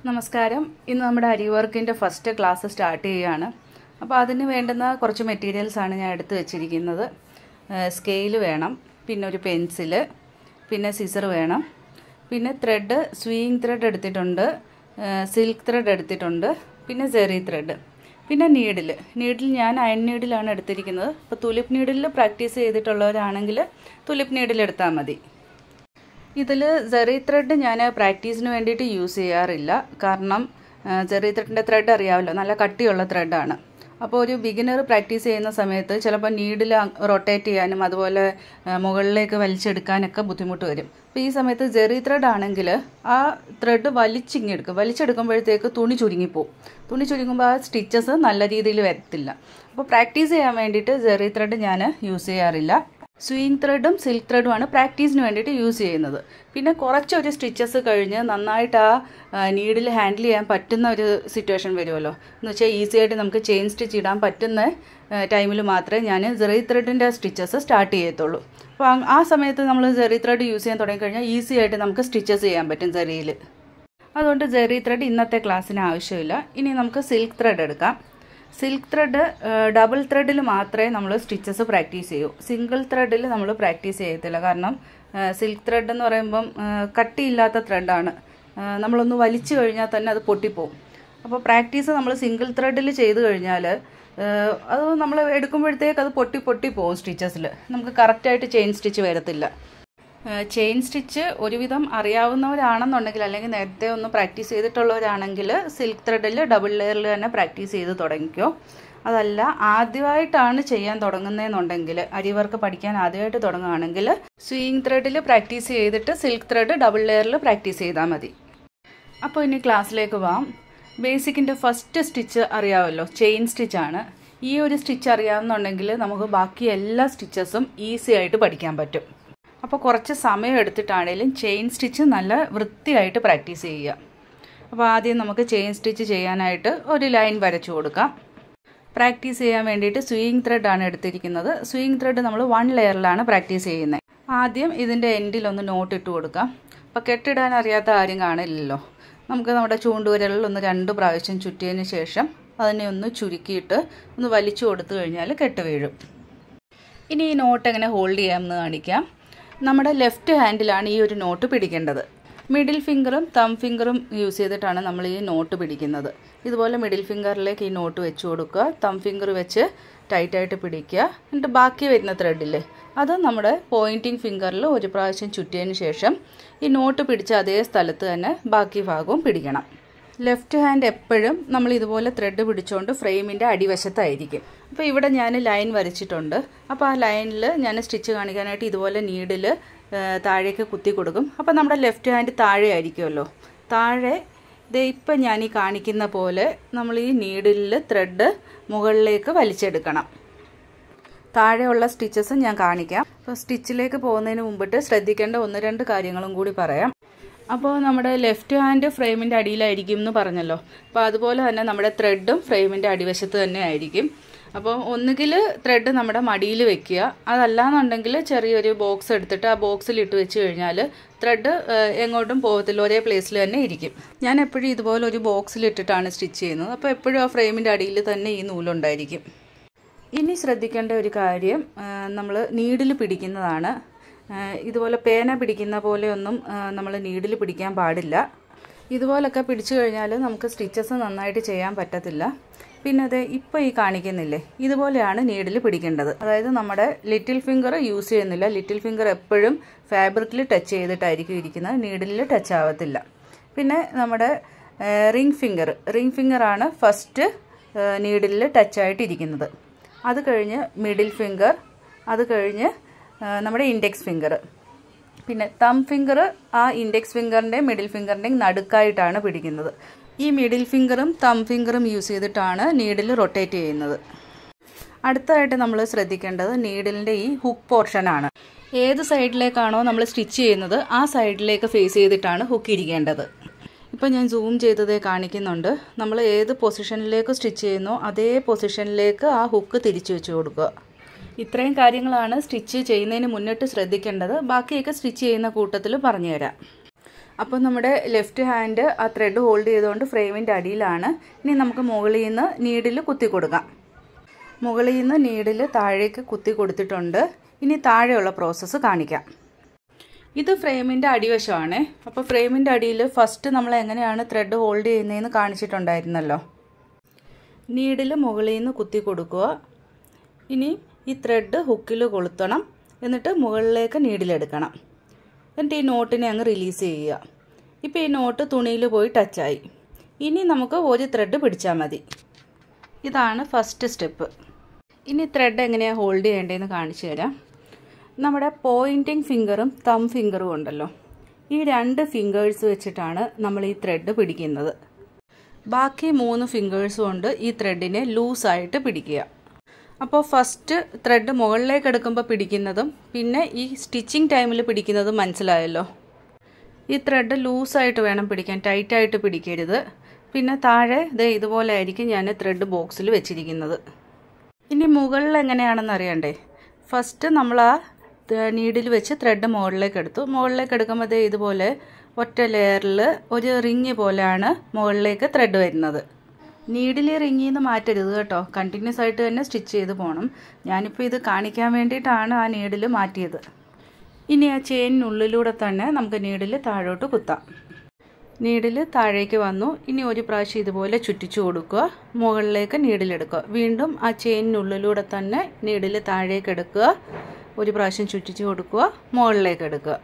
നമസ്കാരം ഇന്ന് നമ്മുടെ അരി വർക്കിൻ്റെ ഫസ്റ്റ് ക്ലാസ് സ്റ്റാർട്ട് ചെയ്യുകയാണ് അപ്പോൾ അതിന് വേണ്ടുന്ന കുറച്ച് മെറ്റീരിയൽസ് ആണ് ഞാൻ എടുത്ത് വെച്ചിരിക്കുന്നത് സ്കെയിൽ വേണം പിന്നെ ഒരു പെൻസില് പിന്നെ സിസർ വേണം പിന്നെ ത്രെഡ് സ്വീയിങ് ത്രെഡ് എടുത്തിട്ടുണ്ട് സിൽക്ക് ത്രെഡ് എടുത്തിട്ടുണ്ട് പിന്നെ സെറി ത്രെഡ് പിന്നെ നീഡിൽ നീഡിൽ ഞാൻ അയൺ നീഡിലാണ് എടുത്തിരിക്കുന്നത് അപ്പോൾ തുലിപ്പ് നീഡിൽ പ്രാക്ടീസ് ചെയ്തിട്ടുള്ളവരാണെങ്കിൽ തുലിപ്പ് നീഡിൽ എടുത്താൽ മതി ഇതിൽ ജെറി ത്രെഡ് ഞാൻ പ്രാക്ടീസിന് വേണ്ടിയിട്ട് യൂസ് ചെയ്യാറില്ല കാരണം ജെറി ത്രെഡിൻ്റെ ത്രെഡ് അറിയാമല്ലോ നല്ല കട്ടിയുള്ള ത്രെഡാണ് അപ്പോൾ ഒരു ബിഗിനർ പ്രാക്ടീസ് ചെയ്യുന്ന സമയത്ത് ചിലപ്പോൾ നീഡിൽ റൊട്ടേറ്റ് ചെയ്യാനും അതുപോലെ മുകളിലേക്ക് വലിച്ചെടുക്കാനൊക്കെ ബുദ്ധിമുട്ട് വരും അപ്പോൾ ഈ സമയത്ത് ജെറി ത്രെഡ് ആണെങ്കിൽ ആ ത്രെഡ് വലിച്ചിങ്ങെടുക്കും വലിച്ചെടുക്കുമ്പോഴത്തേക്ക് തുണി ചുരുങ്ങിപ്പോവും തുണി ചുരുങ്ങുമ്പോൾ ആ സ്റ്റിച്ചസ് നല്ല രീതിയിൽ വരത്തില്ല അപ്പോൾ പ്രാക്ടീസ് ചെയ്യാൻ വേണ്ടിയിട്ട് ജെറി ത്രെഡ് ഞാൻ യൂസ് ചെയ്യാറില്ല സ്വിങ് ത്രെഡും സിൽക്ക് ത്രെഡുമാണ് പ്രാക്ടീസിന് വേണ്ടിയിട്ട് യൂസ് ചെയ്യുന്നത് പിന്നെ കുറച്ചൊരു സ്റ്റിച്ചസ് കഴിഞ്ഞ് നന്നായിട്ട് ആ നീഡിൽ ഹാൻഡിൽ ചെയ്യാൻ പറ്റുന്ന ഒരു സിറ്റുവേഷൻ വരുമല്ലോ എന്ന് വെച്ചാൽ ഈസി ആയിട്ട് നമുക്ക് ചെയിൻ സ്റ്റിച്ച് ഇടാൻ പറ്റുന്ന ടൈമിൽ മാത്രമേ ഞാൻ ജെറി ത്രെഡിൻ്റെ സ്റ്റിച്ചസ് സ്റ്റാർട്ട് ചെയ്യത്തുള്ളൂ അപ്പോൾ ആ സമയത്ത് നമ്മൾ ജെറി ത്രെഡ് യൂസ് ചെയ്യാൻ തുടങ്ങിക്കഴിഞ്ഞാൽ ഈസി ആയിട്ട് നമുക്ക് സ്റ്റിച്ചസ് ചെയ്യാൻ പറ്റും ജെറിയിൽ അതുകൊണ്ട് ജെറി ത്രെഡ് ഇന്നത്തെ ക്ലാസ്സിന് ആവശ്യമില്ല ഇനി നമുക്ക് സിൽക്ക് ത്രെഡ് എടുക്കാം സിൽക്ക് ത്രെഡ് ഡബിൾ ത്രെഡിൽ മാത്രമേ നമ്മൾ സ്റ്റിച്ചസ് പ്രാക്ടീസ് ചെയ്യൂ സിംഗിൾ ത്രെഡിൽ നമ്മൾ പ്രാക്ടീസ് ചെയ്യത്തില്ല കാരണം സിൽക്ക് ത്രെഡ് എന്ന് പറയുമ്പം കട്ടിയില്ലാത്ത ത്രെഡാണ് നമ്മളൊന്ന് വലിച്ചു കഴിഞ്ഞാൽ തന്നെ അത് പൊട്ടിപ്പോവും അപ്പോൾ പ്രാക്ടീസ് നമ്മൾ സിംഗിൾ ത്രെഡിൽ ചെയ്ത് കഴിഞ്ഞാൽ അത് നമ്മൾ എടുക്കുമ്പോഴത്തേക്ക് അത് പൊട്ടി പൊട്ടി പോകും സ്റ്റിച്ചസിൽ നമുക്ക് കറക്റ്റായിട്ട് ചെയിൻ സ്റ്റിച്ച് വരത്തില്ല ചെയിൻ സ്റ്റിച്ച് ഒരുവിധം അറിയാവുന്നവരാണെന്നുണ്ടെങ്കിൽ അല്ലെങ്കിൽ നേരത്തെ ഒന്ന് പ്രാക്ടീസ് ചെയ്തിട്ടുള്ളവരാണെങ്കിൽ സിൽക്ക് ത്രെഡിൽ ഡബിൾ ലെയറിൽ തന്നെ പ്രാക്ടീസ് ചെയ്ത് തുടങ്ങിക്കോ അതല്ല ആദ്യമായിട്ടാണ് ചെയ്യാൻ തുടങ്ങുന്നതെന്നുണ്ടെങ്കിൽ അരിവർക്ക് പഠിക്കാൻ ആദ്യമായിട്ട് തുടങ്ങുകയാണെങ്കിൽ സ്വിങ് ത്രെഡിൽ പ്രാക്ടീസ് ചെയ്തിട്ട് സിൽക്ക് ത്രെഡ് ഡബിൾ ലെയറിൽ പ്രാക്ടീസ് ചെയ്താൽ മതി അപ്പോൾ ഇനി ക്ലാസ്സിലേക്ക് പോവാം ബേസിക്കിൻ്റെ ഫസ്റ്റ് സ്റ്റിച്ച് അറിയാമല്ലോ ചെയിൻ സ്റ്റിച്ചാണ് ഈ ഒരു സ്റ്റിച്ച് അറിയാമെന്നുണ്ടെങ്കിൽ നമുക്ക് ബാക്കി എല്ലാ സ്റ്റിച്ചസും ഈസി ആയിട്ട് പഠിക്കാൻ പറ്റും അപ്പോൾ കുറച്ച് സമയം എടുത്തിട്ടാണേലും ചെയിൻ സ്റ്റിച്ച് നല്ല വൃത്തിയായിട്ട് പ്രാക്ടീസ് ചെയ്യുക അപ്പോൾ ആദ്യം നമുക്ക് ചെയിൻ സ്റ്റിച്ച് ചെയ്യാനായിട്ട് ഒരു ലൈൻ വരച്ചു കൊടുക്കാം പ്രാക്ടീസ് ചെയ്യാൻ വേണ്ടിയിട്ട് സ്വിങ് ത്രെഡ് ആണ് എടുത്തിരിക്കുന്നത് സ്വിങ് ത്രെഡ് നമ്മൾ വൺ ലെയറിലാണ് പ്രാക്ടീസ് ചെയ്യുന്നത് ആദ്യം ഇതിൻ്റെ എൻഡിൽ ഒന്ന് നോട്ട് ഇട്ട് കൊടുക്കാം അപ്പോൾ കെട്ടിടാൻ അറിയാത്ത ആരും കാണില്ലല്ലോ നമുക്ക് നമ്മുടെ ചൂണ്ടുവിരലിൽ ഒന്ന് രണ്ട് പ്രാവശ്യം ചുറ്റിയതിന് ശേഷം അതിനെ ഒന്ന് ചുരുക്കിയിട്ട് ഒന്ന് വലിച്ചു കൊടുത്തു കഴിഞ്ഞാൽ കെട്ട് വീഴും ഇനി ഈ നോട്ട് എങ്ങനെ ഹോൾഡ് ചെയ്യാമെന്ന് കാണിക്കാം നമ്മുടെ ലെഫ്റ്റ് ഹാൻഡിലാണ് ഈ ഒരു നോട്ട് പിടിക്കേണ്ടത് മിഡിൽ ഫിംഗറും തം ഫിംഗറും യൂസ് ചെയ്തിട്ടാണ് നമ്മൾ ഈ നോട്ട് പിടിക്കുന്നത് ഇതുപോലെ മിഡിൽ ഫിംഗറിലേക്ക് ഈ നോട്ട് വെച്ച് കൊടുക്കുക തം ഫിംഗർ വെച്ച് ടൈറ്റായിട്ട് പിടിക്കുക എന്നിട്ട് ബാക്കി വരുന്ന ത്രെഡില്ലേ അത് നമ്മുടെ പോയിൻറ്റിങ് ഫിംഗറിൽ ഒരു പ്രാവശ്യം ചുറ്റിയതിന് ശേഷം ഈ നോട്ട് പിടിച്ച അതേ സ്ഥലത്ത് തന്നെ ബാക്കി ഭാഗവും പിടിക്കണം ലെഫ്റ്റ് ഹാൻഡ് എപ്പോഴും നമ്മൾ ഇതുപോലെ ത്രെഡ് പിടിച്ചുകൊണ്ട് ഫ്രെയിമിൻ്റെ അടിവശത്തായിരിക്കും അപ്പോൾ ഇവിടെ ഞാൻ ലൈൻ വരച്ചിട്ടുണ്ട് അപ്പോൾ ആ ലൈനിൽ ഞാൻ സ്റ്റിച്ച് കാണിക്കാനായിട്ട് ഇതുപോലെ നീഡിൽ താഴേക്ക് കുത്തി കൊടുക്കും അപ്പോൾ നമ്മുടെ ലെഫ്റ്റ് ഹാൻഡ് താഴെ ആയിരിക്കുമല്ലോ താഴെ ഇത് ഇപ്പം ഞാൻ ഈ കാണിക്കുന്ന പോലെ നമ്മൾ ഈ നീഡിലിൽ ത്രെഡ് മുകളിലേക്ക് വലിച്ചെടുക്കണം താഴെയുള്ള സ്റ്റിച്ചസ് ഞാൻ കാണിക്കാം അപ്പോൾ സ്റ്റിച്ചിലേക്ക് പോകുന്നതിന് മുമ്പിട്ട് ശ്രദ്ധിക്കേണ്ട ഒന്ന് രണ്ട് കാര്യങ്ങളും കൂടി പറയാം അപ്പോൾ നമ്മുടെ ലെഫ്റ്റ് ഹാൻഡ് ഫ്രെയിമിൻ്റെ അടിയിലായിരിക്കും എന്ന് പറഞ്ഞല്ലോ അപ്പോൾ അതുപോലെ തന്നെ നമ്മുടെ ത്രെഡും ഫ്രെയിമിൻ്റെ അടിവശത്ത് തന്നെ ആയിരിക്കും അപ്പോൾ ഒന്നുകിൽ ത്രെഡ് നമ്മുടെ മടിയിൽ വെക്കുക അതല്ലാന്നുണ്ടെങ്കിൽ ചെറിയൊരു ബോക്സ് എടുത്തിട്ട് ആ ബോക്സിൽ ഇട്ട് വെച്ച് കഴിഞ്ഞാൽ ത്രെഡ് എങ്ങോട്ടും പോകത്തില്ല ഒരേ പ്ലേസിൽ തന്നെ ഇരിക്കും ഞാൻ എപ്പോഴും ഇതുപോലെ ഒരു ബോക്സിൽ ഇട്ടിട്ടാണ് സ്റ്റിച്ച് ചെയ്യുന്നത് അപ്പോൾ എപ്പോഴും ആ ഫ്രെയിമിൻ്റെ അടിയിൽ തന്നെ ഈ നൂലുണ്ടായിരിക്കും ഇനി ശ്രദ്ധിക്കേണ്ട ഒരു കാര്യം നമ്മൾ നീഡിൽ പിടിക്കുന്നതാണ് ഇതുപോലെ പേന പിടിക്കുന്ന പോലെയൊന്നും നമ്മൾ നീഡിൽ പിടിക്കാൻ പാടില്ല ഇതുപോലൊക്കെ പിടിച്ചു കഴിഞ്ഞാൽ നമുക്ക് സ്റ്റിച്ചസ് നന്നായിട്ട് ചെയ്യാൻ പറ്റത്തില്ല പിന്നെ അത് ഇപ്പോൾ ഈ കാണിക്കുന്നില്ലേ ഇതുപോലെയാണ് നീഡിൽ പിടിക്കേണ്ടത് അതായത് നമ്മുടെ ലിറ്റിൽ ഫിംഗർ യൂസ് ചെയ്യുന്നില്ല ലിറ്റിൽ ഫിംഗർ എപ്പോഴും ഫാബ്രിക്കിൽ ടച്ച് ചെയ്തിട്ടായിരിക്കും ഇരിക്കുന്നത് നീഡിലിൽ ടച്ച് ആവത്തില്ല പിന്നെ നമ്മുടെ റിംഗ് ഫിംഗർ റിംഗ് ഫിംഗറാണ് ഫസ്റ്റ് നീഡിലിൽ ടച്ചായിട്ടിരിക്കുന്നത് അത് കഴിഞ്ഞ് മിഡിൽ ഫിംഗർ അത് കഴിഞ്ഞ് നമ്മുടെ ഇൻഡെക്സ് ഫിംഗർ പിന്നെ തം ഫിംഗർ ആ ഇൻഡെക്സ് ഫിംഗറിൻ്റെയും മിഡിൽ ഫിംഗറിൻ്റെയും നടുക്കായിട്ടാണ് പിടിക്കുന്നത് ഈ മിഡിൽ ഫിംഗറും തം ഫിംഗറും യൂസ് ചെയ്തിട്ടാണ് നീഡിൽ റൊട്ടേറ്റ് ചെയ്യുന്നത് അടുത്തതായിട്ട് നമ്മൾ ശ്രദ്ധിക്കേണ്ടത് നീഡിലിൻ്റെ ഈ ഹുക്ക് പോർഷനാണ് ഏത് സൈഡിലേക്കാണോ നമ്മൾ സ്റ്റിച്ച് ചെയ്യുന്നത് ആ സൈഡിലേക്ക് ഫേസ് ചെയ്തിട്ടാണ് ഹുക്ക് ഇരിക്കേണ്ടത് ഇപ്പോൾ ഞാൻ സൂം ചെയ്തതേ കാണിക്കുന്നുണ്ട് നമ്മൾ ഏത് പൊസിഷനിലേക്ക് സ്റ്റിച്ച് ചെയ്യുന്നോ അതേ പൊസിഷനിലേക്ക് ആ ഹുക്ക് തിരിച്ചു വെച്ച് കൊടുക്കുക ഇത്രയും കാര്യങ്ങളാണ് സ്റ്റിച്ച് ചെയ്യുന്നതിന് മുന്നിട്ട് ശ്രദ്ധിക്കേണ്ടത് ബാക്കിയൊക്കെ സ്റ്റിച്ച് ചെയ്യുന്ന കൂട്ടത്തിൽ പറഞ്ഞുതരാം അപ്പോൾ നമ്മുടെ ലെഫ്റ്റ് ഹാൻഡ് ആ ത്രെഡ് ഹോൾഡ് ചെയ്തുകൊണ്ട് ഫ്രെയിമിൻ്റെ അടിയിലാണ് ഇനി നമുക്ക് മുകളിൽ നിന്ന് നീഡിൽ കുത്തി കൊടുക്കാം മുകളിൽ നിന്ന് നീഡിൽ താഴേക്ക് കുത്തി കൊടുത്തിട്ടുണ്ട് ഇനി താഴെയുള്ള പ്രോസസ്സ് കാണിക്കാം ഇത് ഫ്രെയിമിൻ്റെ അടിവശമാണ് അപ്പോൾ ഫ്രെയിമിൻ്റെ അടിയിൽ ഫസ്റ്റ് നമ്മൾ എങ്ങനെയാണ് ത്രെഡ് ഹോൾഡ് ചെയ്യുന്നതെന്ന് കാണിച്ചിട്ടുണ്ടായിരുന്നല്ലോ നീഡിൽ മുകളിൽ നിന്ന് കുത്തി കൊടുക്കുക ഇനി ഈ ത്രെഡ് ഹുക്കിൽ കൊളുത്തണം എന്നിട്ട് മുകളിലേക്ക് നീഡിലെടുക്കണം എന്നിട്ട് ഈ നോട്ടിനെ അങ്ങ് റിലീസ് ചെയ്യുക ഇപ്പോൾ ഈ നോട്ട് തുണിയിൽ പോയി ടച്ചായി ഇനി നമുക്ക് ഒരു ത്രെഡ് പിടിച്ചാൽ മതി ഇതാണ് ഫസ്റ്റ് സ്റ്റെപ്പ് ഇനി ത്രെഡ് എങ്ങനെയാണ് ഹോൾഡ് ചെയ്യേണ്ടതെന്ന് കാണിച്ചു തരാം നമ്മുടെ പോയിൻറ്റിങ് ഫിംഗറും തം ഫിംഗറും ഉണ്ടല്ലോ ഈ രണ്ട് ഫിംഗേഴ്സ് വെച്ചിട്ടാണ് നമ്മൾ ഈ ത്രെഡ് പിടിക്കുന്നത് ബാക്കി മൂന്ന് ഫിംഗേഴ്സും കൊണ്ട് ഈ ത്രെഡിനെ ലൂസായിട്ട് പിടിക്കുക അപ്പോൾ ഫസ്റ്റ് ത്രെഡ് മുകളിലേക്ക് എടുക്കുമ്പോൾ പിടിക്കുന്നതും പിന്നെ ഈ സ്റ്റിച്ചിങ് ടൈമിൽ പിടിക്കുന്നതും മനസ്സിലായല്ലോ ഈ ത്രെഡ് ലൂസായിട്ട് വേണം പിടിക്കാൻ ടൈറ്റായിട്ട് പിടിക്കരുത് പിന്നെ താഴെ ദേ ഇതുപോലെ ആയിരിക്കും ഞാൻ ത്രെഡ് ബോക്സിൽ വെച്ചിരിക്കുന്നത് ഇനി മുകളിൽ എങ്ങനെയാണെന്ന് അറിയണ്ടേ ഫസ്റ്റ് നമ്മൾ ആ നീഡിൽ വെച്ച് ത്രെഡ് മുകളിലേക്ക് എടുത്തു മുകളിലേക്ക് എടുക്കുമ്പോൾ ദേ ഇതുപോലെ ഒറ്റ ലെയറിൽ ഒരു റിങ് പോലെയാണ് മുകളിലേക്ക് ത്രെഡ് വരുന്നത് നീഡിൽ റിങ്ങിൽ നിന്ന് മാറ്റരുത് കേട്ടോ കണ്ടിന്യൂസ് ആയിട്ട് തന്നെ സ്റ്റിച്ച് ചെയ്ത് പോകണം ഞാനിപ്പോൾ ഇത് കാണിക്കാൻ വേണ്ടിയിട്ടാണ് ആ നീഡിൽ മാറ്റിയത് ഇനി ആ ചെയിനിനുള്ളിലൂടെ തന്നെ നമുക്ക് നീഡിൽ താഴോട്ട് കുത്താം നീഡിൽ താഴേക്ക് വന്നു ഇനി ഒരു പ്രാവശ്യം ഇതുപോലെ ചുറ്റിച്ചു കൊടുക്കുക മുകളിലേക്ക് നീഡിലെടുക്കുക വീണ്ടും ആ ചെയിനിനുള്ളിലൂടെ തന്നെ നീഡിൽ താഴേക്ക് എടുക്കുക ഒരു പ്രാവശ്യം ചുറ്റിച്ചു കൊടുക്കുക മുകളിലേക്ക് എടുക്കുക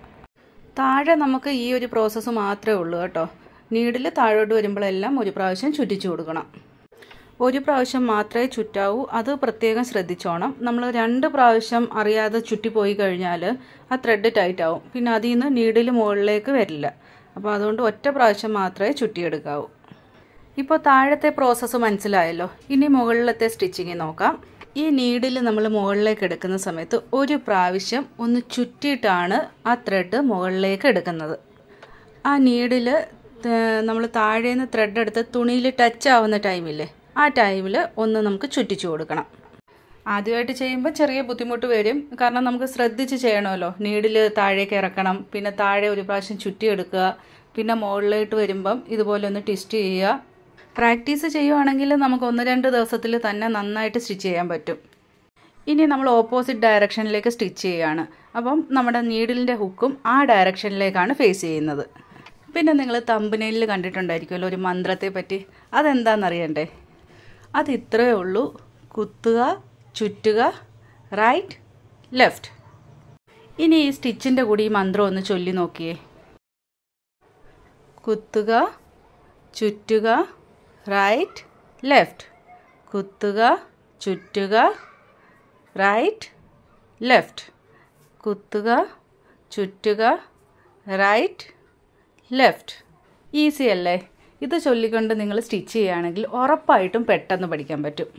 താഴെ നമുക്ക് ഈ ഒരു പ്രോസസ്സ് മാത്രമേ ഉള്ളൂ കേട്ടോ നീഡിൽ താഴോട്ട് വരുമ്പോഴെല്ലാം ഒരു പ്രാവശ്യം ചുറ്റിച്ചു കൊടുക്കണം ഒരു പ്രാവശ്യം മാത്രമേ ചുറ്റാവൂ അത് പ്രത്യേകം ശ്രദ്ധിച്ചോണം നമ്മൾ രണ്ട് പ്രാവശ്യം അറിയാതെ ചുറ്റിപ്പോയി കഴിഞ്ഞാൽ ആ ത്രെഡ് ടൈറ്റ് ആവും പിന്നെ അതിൽ നിന്ന് നീഡിൽ മുകളിലേക്ക് വരില്ല അപ്പോൾ അതുകൊണ്ട് ഒറ്റ പ്രാവശ്യം മാത്രമേ ചുറ്റിയെടുക്കാവൂ ഇപ്പോൾ താഴത്തെ പ്രോസസ്സ് മനസ്സിലായല്ലോ ഇനി മുകളിലത്തെ സ്റ്റിച്ചിങ് നോക്കാം ഈ നീഡിൽ നമ്മൾ മുകളിലേക്ക് എടുക്കുന്ന സമയത്ത് ഒരു പ്രാവശ്യം ഒന്ന് ചുറ്റിയിട്ടാണ് ആ ത്രെഡ് മുകളിലേക്ക് എടുക്കുന്നത് ആ നീഡിൽ നമ്മൾ താഴേന്ന് ത്രെഡ് എടുത്ത് തുണിയിൽ ടച്ച് ആവുന്ന ടൈമില്ലേ ആ ടൈമിൽ ഒന്ന് നമുക്ക് ചുറ്റിച്ചു കൊടുക്കണം ആദ്യമായിട്ട് ചെയ്യുമ്പോൾ ചെറിയ ബുദ്ധിമുട്ട് വരും കാരണം നമുക്ക് ശ്രദ്ധിച്ച് ചെയ്യണമല്ലോ നീഡിൽ താഴേക്ക് ഇറക്കണം പിന്നെ താഴെ ഒരു പ്രാവശ്യം ചുറ്റിയെടുക്കുക പിന്നെ മുകളിലോട്ട് വരുമ്പം ഇതുപോലെ ഒന്ന് ട്വിസ്റ്റ് ചെയ്യുക പ്രാക്ടീസ് ചെയ്യുവാണെങ്കിൽ നമുക്ക് ഒന്ന് രണ്ട് ദിവസത്തിൽ തന്നെ നന്നായിട്ട് സ്റ്റിച്ച് ചെയ്യാൻ പറ്റും ഇനി നമ്മൾ ഓപ്പോസിറ്റ് ഡയറക്ഷനിലേക്ക് സ്റ്റിച്ച് ചെയ്യുകയാണ് അപ്പം നമ്മുടെ നീഡിലിൻ്റെ ഹുക്കും ആ ഡയറക്ഷനിലേക്കാണ് ഫേസ് ചെയ്യുന്നത് പിന്നെ നിങ്ങൾ തമ്പനയിൽ കണ്ടിട്ടുണ്ടായിരിക്കുമല്ലോ ഒരു മന്ത്രത്തെ പറ്റി അതെന്താണെന്നറിയണ്ടേ അത് ഇത്രയേ ഉള്ളൂ കുത്തുക ചുറ്റുക റൈറ്റ് ലെഫ്റ്റ് ഇനി ഈ സ്റ്റിച്ചിൻ്റെ കൂടി ഈ മന്ത്രം ഒന്ന് ചൊല്ലി നോക്കിയേ കുത്തുക ചുറ്റുക റൈറ്റ് ലെഫ്റ്റ് കുത്തുക ചുറ്റുക റൈറ്റ് ലെഫ്റ്റ് കുത്തുക ചുറ്റുക റൈറ്റ് ലെഫ്റ്റ് ഈസി അല്ലേ ഇത് ചൊല്ലിക്കൊണ്ട് നിങ്ങൾ സ്റ്റിച്ച് ചെയ്യുകയാണെങ്കിൽ ഉറപ്പായിട്ടും പെട്ടെന്ന് പഠിക്കാൻ പറ്റും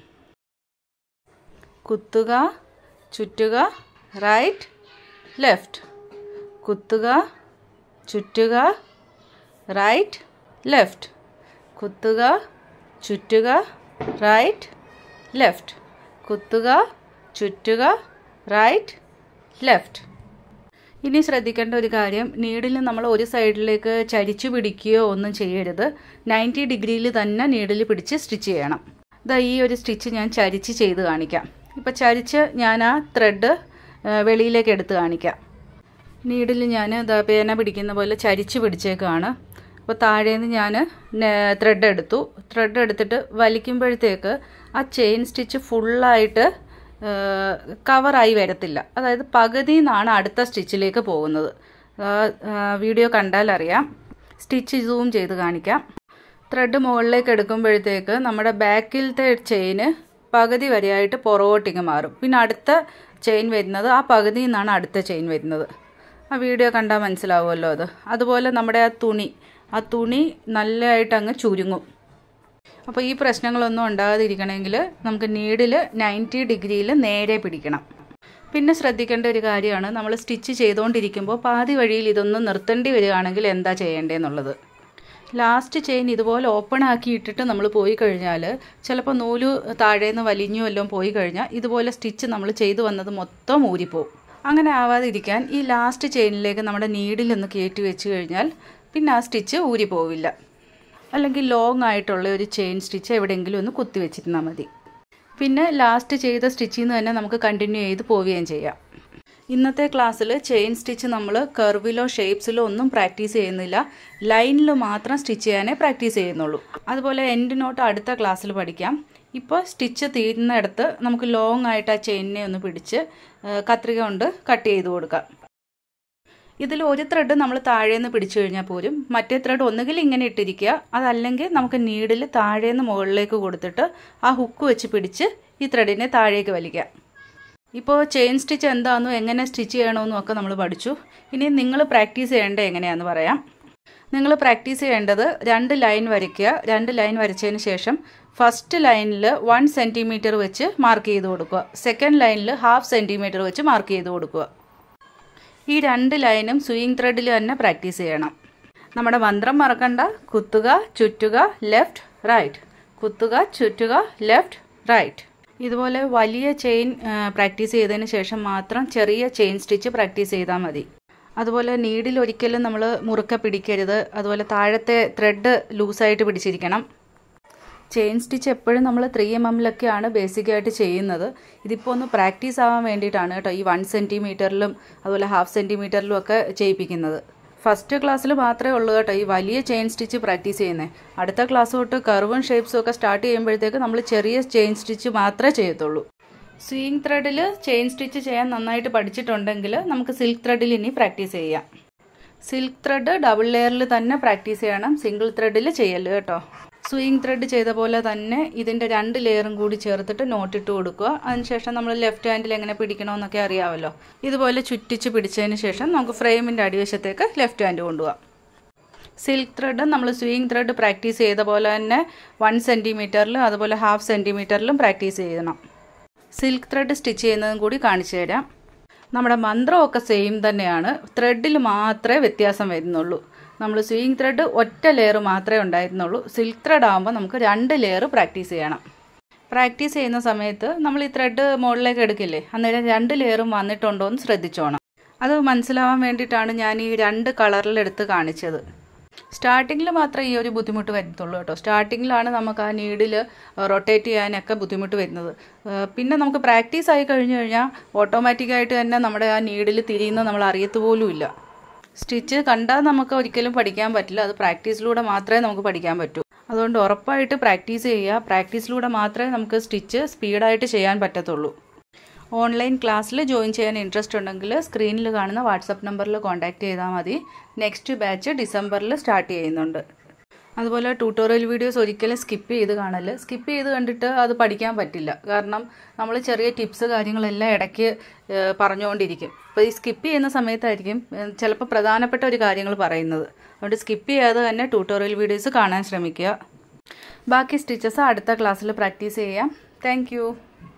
കുത്തുക ചുറ്റുക റൈറ്റ് ലെഫ്റ്റ് കുത്തുക ചുറ്റുക റൈറ്റ് ലെഫ്റ്റ് കുത്തുക ചുറ്റുക റൈറ്റ് ലെഫ്റ്റ് കുത്തുക ചുറ്റുക റൈറ്റ് ലെഫ്റ്റ് ഇനി ശ്രദ്ധിക്കേണ്ട ഒരു കാര്യം നീഡിൽ നമ്മൾ ഒരു സൈഡിലേക്ക് ചരിച്ചു പിടിക്കുകയോ ഒന്നും ചെയ്യരുത് നയൻറ്റി ഡിഗ്രിയിൽ തന്നെ നീഡിൽ പിടിച്ച് സ്റ്റിച്ച് ചെയ്യണം ഇതാ ഈ ഒരു സ്റ്റിച്ച് ഞാൻ ചരിച്ച് ചെയ്ത് കാണിക്കാം ഇപ്പോൾ ചരിച്ച് ഞാൻ ആ ത്രെഡ് വെളിയിലേക്ക് എടുത്ത് കാണിക്കാം നീഡിൽ ഞാൻ ഇതാ പേന പിടിക്കുന്ന പോലെ ചരിച്ച് പിടിച്ചേക്കാണ് അപ്പോൾ താഴേന്ന് ഞാൻ ത്രെഡ് എടുത്തു ത്രെഡ് എടുത്തിട്ട് വലിക്കുമ്പോഴത്തേക്ക് ആ ചെയിൻ സ്റ്റിച്ച് ഫുള്ളായിട്ട് കവറായി വരത്തില്ല അതായത് പകുതി നിന്നാണ് അടുത്ത സ്റ്റിച്ചിലേക്ക് പോകുന്നത് വീഡിയോ കണ്ടാൽ അറിയാം സ്റ്റിച്ച് സൂം ചെയ്ത് കാണിക്കാം ത്രെഡ് മുകളിലേക്ക് എടുക്കുമ്പോഴത്തേക്ക് നമ്മുടെ ബാക്കിലത്തെ ചെയിന് പകുതി വരെയായിട്ട് പുറകോട്ടിങ്ങ് മാറും പിന്നെ അടുത്ത ചെയിൻ വരുന്നത് ആ പകുതിയിൽ നിന്നാണ് അടുത്ത ചെയിൻ വരുന്നത് ആ വീഡിയോ കണ്ടാൽ മനസ്സിലാവുമല്ലോ അത് അതുപോലെ നമ്മുടെ ആ തുണി ആ തുണി നല്ലതായിട്ട് അങ്ങ് ചുരുങ്ങും അപ്പോൾ ഈ പ്രശ്നങ്ങളൊന്നും ഉണ്ടാകാതിരിക്കണമെങ്കിൽ നമുക്ക് നീഡിൽ നയൻറ്റി ഡിഗ്രിയിൽ നേരെ പിടിക്കണം പിന്നെ ശ്രദ്ധിക്കേണ്ട ഒരു കാര്യമാണ് നമ്മൾ സ്റ്റിച്ച് ചെയ്തുകൊണ്ടിരിക്കുമ്പോൾ പാതി വഴിയിൽ ഇതൊന്ന് നിർത്തേണ്ടി വരികയാണെങ്കിൽ എന്താ ചെയ്യേണ്ടതെന്നുള്ളത് ലാസ്റ്റ് ചെയിൻ ഇതുപോലെ ഓപ്പൺ ആക്കി ഇട്ടിട്ട് നമ്മൾ പോയി കഴിഞ്ഞാൽ ചിലപ്പോൾ നൂല് താഴേന്ന് വലിഞ്ഞു വല്ലതും പോയി കഴിഞ്ഞാൽ ഇതുപോലെ സ്റ്റിച്ച് നമ്മൾ ചെയ്തു വന്നത് മൊത്തം ഊരിപ്പോവും അങ്ങനെ ആവാതിരിക്കാൻ ഈ ലാസ്റ്റ് ചെയിനിലേക്ക് നമ്മുടെ നീഡിൽ ഒന്ന് കയറ്റി വെച്ച് കഴിഞ്ഞാൽ പിന്നെ ആ സ്റ്റിച്ച് ഊരി പോവില്ല അല്ലെങ്കിൽ ലോങ് ആയിട്ടുള്ള ഒരു ചെയിൻ സ്റ്റിച്ച് എവിടെയെങ്കിലും ഒന്ന് കുത്തി വെച്ചിരുന്നാൽ മതി പിന്നെ ലാസ്റ്റ് ചെയ്ത സ്റ്റിച്ചിൽ നിന്ന് തന്നെ നമുക്ക് കണ്ടിന്യൂ ചെയ്ത് പോവുകയും ചെയ്യാം ഇന്നത്തെ ക്ലാസ്സിൽ ചെയിൻ സ്റ്റിച്ച് നമ്മൾ കർവിലോ ഷേപ്സിലോ ഒന്നും പ്രാക്ടീസ് ചെയ്യുന്നില്ല ലൈനിൽ മാത്രം സ്റ്റിച്ച് ചെയ്യാനേ പ്രാക്ടീസ് ചെയ്യുന്നുള്ളൂ അതുപോലെ എൻഡ് നോട്ട് അടുത്ത ക്ലാസ്സിൽ പഠിക്കാം ഇപ്പോൾ സ്റ്റിച്ച് തീരുന്നിടത്ത് നമുക്ക് ലോങ് ആയിട്ട് ആ ചെയിനിനെ ഒന്ന് പിടിച്ച് കത്രിക കൊണ്ട് കട്ട് ചെയ്ത് കൊടുക്കാം ഇതിൽ ഒരു ത്രെഡ് നമ്മൾ താഴേന്ന് പിടിച്ചു കഴിഞ്ഞാൽ പോരും മറ്റേ ത്രെഡ് ഒന്നുകിൽ ഇങ്ങനെ ഇട്ടിരിക്കുക അതല്ലെങ്കിൽ നമുക്ക് നീഡിൽ താഴേന്ന് മുകളിലേക്ക് കൊടുത്തിട്ട് ആ ഹുക്ക് വെച്ച് പിടിച്ച് ഈ ത്രെഡിനെ താഴേക്ക് വലിക്കാം ഇപ്പോൾ ചെയിൻ സ്റ്റിച്ച് എന്താണെന്നും എങ്ങനെ സ്റ്റിച്ച് ചെയ്യണമെന്നും ഒക്കെ നമ്മൾ പഠിച്ചു ഇനി നിങ്ങൾ പ്രാക്ടീസ് ചെയ്യേണ്ടത് എങ്ങനെയാണെന്ന് പറയാം നിങ്ങൾ പ്രാക്ടീസ് ചെയ്യേണ്ടത് രണ്ട് ലൈൻ വരയ്ക്കുക രണ്ട് ലൈൻ വരച്ചതിന് ശേഷം ഫസ്റ്റ് ലൈനിൽ വൺ സെൻറ്റിമീറ്റർ വെച്ച് മാർക്ക് ചെയ്ത് കൊടുക്കുക സെക്കൻഡ് ലൈനിൽ ഹാഫ് സെൻറ്റിമീറ്റർ വെച്ച് മാർക്ക് ചെയ്ത് കൊടുക്കുക ഈ രണ്ട് ലൈനും സ്വിങ് ത്രെഡിൽ തന്നെ പ്രാക്ടീസ് ചെയ്യണം നമ്മുടെ മന്ത്രം മറക്കണ്ട കുത്തുക ചുറ്റുക ലെഫ്റ്റ് റൈറ്റ് കുത്തുക ചുറ്റുക ലെഫ്റ്റ് റൈറ്റ് ഇതുപോലെ വലിയ ചെയിൻ പ്രാക്ടീസ് ചെയ്തതിന് ശേഷം മാത്രം ചെറിയ ചെയിൻ സ്റ്റിച്ച് പ്രാക്ടീസ് ചെയ്താൽ മതി അതുപോലെ നീഡിൽ ഒരിക്കലും നമ്മൾ മുറുക്ക പിടിക്കരുത് അതുപോലെ താഴത്തെ ത്രെഡ് ലൂസായിട്ട് പിടിച്ചിരിക്കണം ചെയിൻ സ്റ്റിച്ച് എപ്പോഴും നമ്മൾ ത്രീ എം എമ്മിലൊക്കെയാണ് ബേസിക്കായിട്ട് ചെയ്യുന്നത് ഇതിപ്പോൾ ഒന്ന് പ്രാക്ടീസ് ആവാൻ വേണ്ടിയിട്ടാണ് കേട്ടോ ഈ വൺ സെൻറ്റിമീറ്ററിലും അതുപോലെ ഹാഫ് സെൻറ്റിമീറ്ററിലും ഒക്കെ ചെയ്യിപ്പിക്കുന്നത് ഫസ്റ്റ് ക്ലാസ്സിൽ മാത്രമേ ഉള്ളൂ കേട്ടോ ഈ വലിയ ചെയിൻ സ്റ്റിച്ച് പ്രാക്ടീസ് ചെയ്യുന്നത് അടുത്ത ക്ലാസ് തൊട്ട് കർവും ഷേപ്സും ഒക്കെ സ്റ്റാർട്ട് ചെയ്യുമ്പോഴത്തേക്ക് നമ്മൾ ചെറിയ ചെയിൻ സ്റ്റിച്ച് മാത്രമേ ചെയ്യത്തുള്ളൂ സ്വിങ് ത്രെഡിൽ ചെയിൻ സ്റ്റിച്ച് ചെയ്യാൻ നന്നായിട്ട് പഠിച്ചിട്ടുണ്ടെങ്കിൽ നമുക്ക് സിൽക്ക് ത്രെഡിൽ ഇനി പ്രാക്ടീസ് ചെയ്യാം സിൽക്ക് ത്രെഡ് ഡബിൾ ലെയറിൽ തന്നെ പ്രാക്ടീസ് ചെയ്യണം സിംഗിൾ ത്രെഡിൽ ചെയ്യല് കേട്ടോ സ്വിങ് ത്രെഡ് ചെയ്ത പോലെ തന്നെ ഇതിൻ്റെ രണ്ട് ലെയറും കൂടി ചേർത്തിട്ട് നോട്ടിട്ട് കൊടുക്കുക അതിനുശേഷം നമ്മൾ ലെഫ്റ്റ് ഹാൻഡിൽ എങ്ങനെ പിടിക്കണമെന്നൊക്കെ അറിയാമല്ലോ ഇതുപോലെ ചുറ്റിച്ച് പിടിച്ചതിന് ശേഷം നമുക്ക് ഫ്രെയിമിൻ്റെ അടിവശത്തേക്ക് ലെഫ്റ്റ് ഹാൻഡ് കൊണ്ടുപോകാം സിൽക്ക് ത്രെഡ് നമ്മൾ സ്വിങ് ത്രെഡ് പ്രാക്ടീസ് ചെയ്ത പോലെ തന്നെ വൺ സെൻറ്റിമീറ്ററിലും അതുപോലെ ഹാഫ് സെൻറ്റിമീറ്ററിലും പ്രാക്ടീസ് ചെയ്യണം സിൽക്ക് ത്രെഡ് സ്റ്റിച്ച് ചെയ്യുന്നതും കൂടി കാണിച്ചു തരാം നമ്മുടെ മന്ത്രമൊക്കെ സെയിം തന്നെയാണ് ത്രെഡിൽ മാത്രമേ വ്യത്യാസം വരുന്നുള്ളൂ നമ്മൾ സ്വിങ് ത്രെഡ് ഒറ്റ ലെയർ മാത്രമേ ഉണ്ടായിരുന്നുള്ളൂ സിൽക്ക് ത്രെഡ് ആകുമ്പോൾ നമുക്ക് രണ്ട് ലെയർ പ്രാക്ടീസ് ചെയ്യണം പ്രാക്ടീസ് ചെയ്യുന്ന സമയത്ത് നമ്മൾ ഈ ത്രെഡ് മുകളിലേക്ക് എടുക്കില്ലേ അന്നേരം രണ്ട് ലെയറും വന്നിട്ടുണ്ടോ എന്ന് ശ്രദ്ധിച്ചോണം അത് മനസ്സിലാവാൻ വേണ്ടിയിട്ടാണ് ഞാൻ ഈ രണ്ട് കളറിലെടുത്ത് കാണിച്ചത് സ്റ്റാർട്ടിങ്ങിൽ മാത്രമേ ഈ ഒരു ബുദ്ധിമുട്ട് വരുത്തുള്ളൂ കേട്ടോ സ്റ്റാർട്ടിങ്ങിലാണ് നമുക്ക് ആ നീഡിൽ റൊട്ടേറ്റ് ചെയ്യാനൊക്കെ ബുദ്ധിമുട്ട് വരുന്നത് പിന്നെ നമുക്ക് പ്രാക്ടീസ് ആയി കഴിഞ്ഞു കഴിഞ്ഞാൽ ഓട്ടോമാറ്റിക്കായിട്ട് തന്നെ നമ്മുടെ ആ നീഡിൽ തിരിയുന്ന നമ്മൾ അറിയത്ത് പോലും ഇല്ല സ്റ്റിച്ച് കണ്ടാൽ നമുക്ക് ഒരിക്കലും പഠിക്കാൻ പറ്റില്ല അത് പ്രാക്ടീസിലൂടെ മാത്രമേ നമുക്ക് പഠിക്കാൻ പറ്റൂ അതുകൊണ്ട് ഉറപ്പായിട്ട് പ്രാക്ടീസ് ചെയ്യുക പ്രാക്ടീസിലൂടെ മാത്രമേ നമുക്ക് സ്റ്റിച്ച് സ്പീഡായിട്ട് ചെയ്യാൻ പറ്റത്തുള്ളൂ ഓൺലൈൻ ക്ലാസ്സിൽ ജോയിൻ ചെയ്യാൻ ഇൻട്രസ്റ്റ് ഉണ്ടെങ്കിൽ സ്ക്രീനിൽ കാണുന്ന വാട്സപ്പ് നമ്പറിൽ കോൺടാക്റ്റ് ചെയ്താൽ മതി നെക്സ്റ്റ് ബാച്ച് ഡിസംബറിൽ സ്റ്റാർട്ട് ചെയ്യുന്നുണ്ട് അതുപോലെ ട്യൂട്ടോറിയൽ വീഡിയോസ് ഒരിക്കലും സ്കിപ്പ് ചെയ്ത് കാണല് സ്കിപ്പ് ചെയ്ത് കണ്ടിട്ട് അത് പഠിക്കാൻ പറ്റില്ല കാരണം നമ്മൾ ചെറിയ ടിപ്സ് കാര്യങ്ങളെല്ലാം ഇടയ്ക്ക് പറഞ്ഞുകൊണ്ടിരിക്കും അപ്പോൾ ഈ സ്കിപ്പ് ചെയ്യുന്ന സമയത്തായിരിക്കും ചിലപ്പോൾ പ്രധാനപ്പെട്ട ഒരു കാര്യങ്ങൾ പറയുന്നത് അതുകൊണ്ട് സ്കിപ്പ് ചെയ്യാതെ തന്നെ ട്യൂട്ടോറിയൽ വീഡിയോസ് കാണാൻ ശ്രമിക്കുക ബാക്കി സ്റ്റിച്ചസ് അടുത്ത ക്ലാസ്സിൽ പ്രാക്ടീസ് ചെയ്യാം താങ്ക്